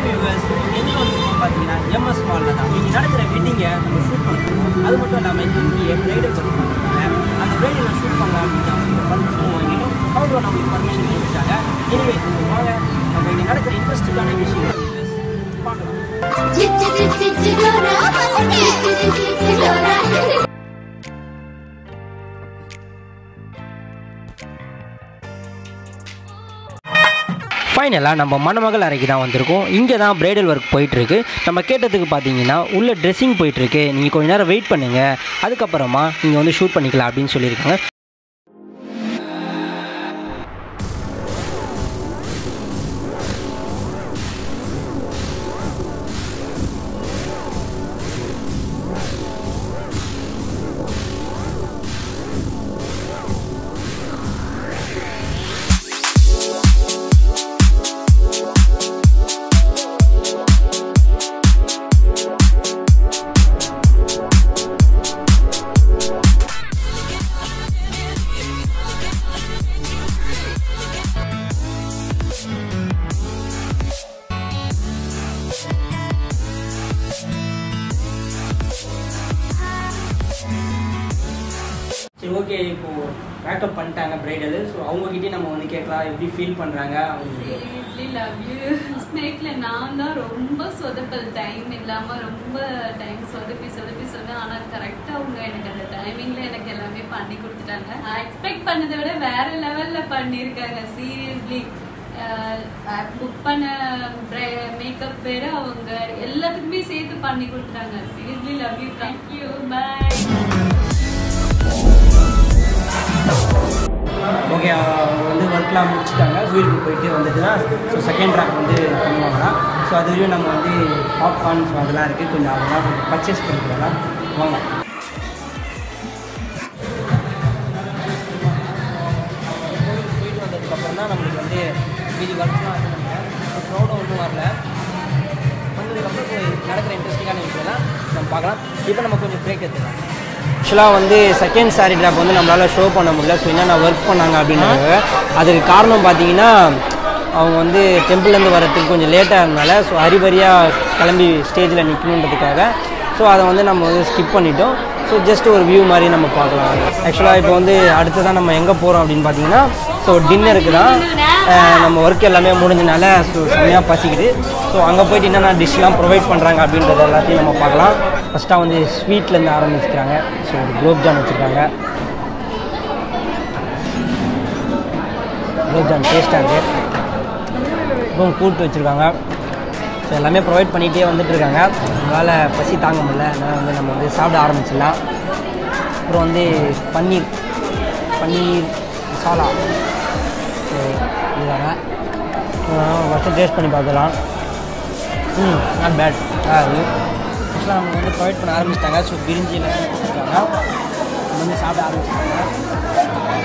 Viewers எங்கே வந்துருக்கோம் பார்த்தீங்கன்னா எம்எஸ் மாலில் தான் இங்கே நடக்கிற வெட்டிங்கை நம்ம ஷூட் பண்ணுறோம் அது மட்டும் இல்லாமல் இங்கே பிரைடல் ஒர்க் பண்ணுறாங்க அந்த பிரைடல் ஷூட் பண்ணலாம் அப்படின்னு அவங்க பர்மிஷன் வாங்கிட்டோம் அவங்க நம்மளுக்கு பர்மிஷன் கொடுத்துட்டாங்க எனவே வாங்க நம்ம இங்கே நடக்கிற இன்ட்ரெஸ்டிங்கான விஷயம் பார்க்கலாம் ஃபைனலாக நம்ம மணமகள் அறைக்கு தான் வந்திருக்கோம் இங்கே தான் பிரைடல் ஒர்க் போயிட்டுருக்கு நம்ம கேட்டதுக்கு பார்த்தீங்கன்னா உள்ள ட்ரெஸ்ஸிங் போயிட்டுருக்கு நீங்கள் கொஞ்ச நேரம் வெயிட் பண்ணுங்கள் அதுக்கப்புறமா நீங்கள் வந்து ஷூட் பண்ணிக்கலாம் அப்படின்னு சொல்லியிருக்காங்க சரி ஓகே இப்போ மேக்கப் பண்ணிட்டாங்க பிரைடல் ஸோ அவங்ககிட்டயே நம்ம வந்து கேட்கலாம் எப்படி ஃபீல் பண்ணுறாங்க அவங்க Seriously love you. ஸ்னேக்ல நான் தான் ரொம்ப சொதப்பல் டைம் இல்லாம ரொம்ப டைம் சொதப்பி சொதப்பி சொன்னேன் ஆனா கரெக்டா அவங்க எனக்கு அந்த டைமிங்ல எனக்கு எல்லாமே பண்ணி கொடுத்துட்டாங்க நான் எக்ஸ்பெக்ட் பண்ணதை விட வேற லெவல்ல பண்ணியிருக்காங்க சீரியஸ்லி புக் பண்ண மேக்கப் வேற அவங்க எல்லாத்துக்குமே சேர்த்து பண்ணி கொடுத்துட்டாங்க seriously love you thank you bye okay அவங்க வந்து ஒர்க்லாம் முடிச்சுட்டாங்க வீட்டுக்கு போயிட்டு வந்துட்டுனா ஸோ செகண்ட் ட்ராக் வந்து பண்ணுவாங்கன்னா ஸோ அது வரையும் நம்ம வந்து பாப்கார்ன் ஸோ அதெல்லாம் இருக்குது கொஞ்சம் அதெல்லாம் கொஞ்சம் பர்ச்சேஸ் பண்ணிக்கலாம் வாங்க போயிட்டு வந்ததுக்கப்புறம் தான் நம்மளுக்கு வந்து மீதி ஒர்க்லாம் வந்து நம்ம க்ரௌடும் ஒன்றும் வரல வந்ததுக்கப்புறம் இப்போ நடக்கிற இன்ட்ரெஸ்டிங்கான விஷயம்லாம் நம்ம பார்க்கலாம் இப்போ நம்ம கொஞ்சம் பிரேக் எடுத்துக்கலாம் ஆக்சுவலாக வந்து செகண்ட் சாரி ட்ராப் வந்து நம்மளால் ஷோ பண்ண முடியல ஸோ என்னென்ன ஒர்க் பண்ணாங்க அப்படின்றாங்க அதுக்கு காரணம் பார்த்தீங்கன்னா அவங்க வந்து டெம்பிள்லேருந்து வரதுக்கு கொஞ்சம் லேட்டாக இருந்தனால ஸோ ஹரிபரியாக கிளம்பி ஸ்டேஜில் நிற்கணுன்றதுக்காக ஸோ அதை வந்து நம்ம வந்து ஸ்கிப் பண்ணிட்டோம் ஸோ ஜஸ்ட் ஒரு வியூ மாதிரி நம்ம பார்க்கலாம் ஆக்சுவலாக இப்போ வந்து அடுத்ததான் நம்ம எங்கே போகிறோம் அப்படின்னு பார்த்தீங்கன்னா ஸோ டின்னருக்கு தான் அஹ், நம்ம ஒர்க் எல்லாமே முடிஞ்சனால ஸோ செம்மையாக பசிக்குது ஸோ அங்கே போயிட்டு என்னென்ன டிஷ்லாம் ப்ரொவைட் பண்ணுறாங்க அப்படின்றது எல்லாத்தையும் நம்ம பார்க்கலாம் ஃபஸ்ட்டாக வந்து ஸ்வீட்லேருந்து ஆரம்பிச்சுக்கிறாங்க ஸோ ஒரு குலோப் ஜாம் வச்சுருக்காங்க குலோப் ஜாம் டேஸ்ட்டாக இருக்குது அப்புறம் கூட்டு வச்சுருக்காங்க ஸோ எல்லாமே ப்ரொவைட் பண்ணிகிட்டே வந்துட்டு இருக்காங்க அதனால் பசி தாங்க முடியல அதனால் வந்து நம்ம வந்து சாப்பிட ஆரம்பிச்சிடலாம் அப்புறம் வந்து பன்னீர் பன்னீர் மசாலா ஸோ இதுதாங்க ஃபஸ்ட்டு டேஸ்ட் பண்ணி பார்த்துக்கலாம் ம் நாட் பேட் அது ஆக்சுவலாக நம்ம வந்து ப்ரொவைட் பண்ண ஆரம்பிச்சிட்டாங்க ஸோ பிரிஞ்சியில் கொடுத்துருக்காங்க நம்ம வந்து சாப்பிட ஆரம்பிச்சிட்டாங்க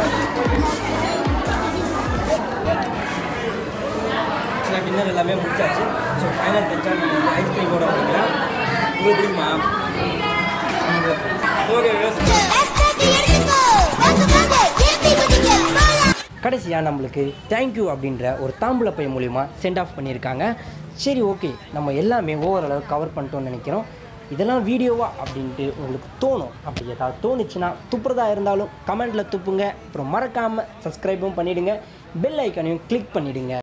ஆக்சுவலாக டின்னர் எல்லாமே முடிச்சாச்சு ஸோ ஃபைனல் டச்சாக நம்ம வந்து ஐஸ்கிரீமோட பண்ணிக்கலாம் உங்களுக்கு பிடிக்குமா கடைசியாக நம்மளுக்கு தேங்க்யூ அப்படின்ற ஒரு தாம்பூல பை மூலிமா சென்ட் ஆஃப் பண்ணியிருக்காங்க சரி ஓகே நம்ம எல்லாமே ஓவரளவு கவர் பண்ணிட்டோம்னு நினைக்கிறோம் இதெல்லாம் வீடியோவா அப்படின்ட்டு உங்களுக்கு தோணும் அப்படி ஏதாவது தோணுச்சுன்னா துப்புறதா இருந்தாலும் கமெண்ட்டில் துப்புங்க அப்புறம் மறக்காமல் சப்ஸ்கிரைபும் பண்ணிவிடுங்க பெல் ஐக்கானையும் கிளிக் பண்ணிவிடுங்க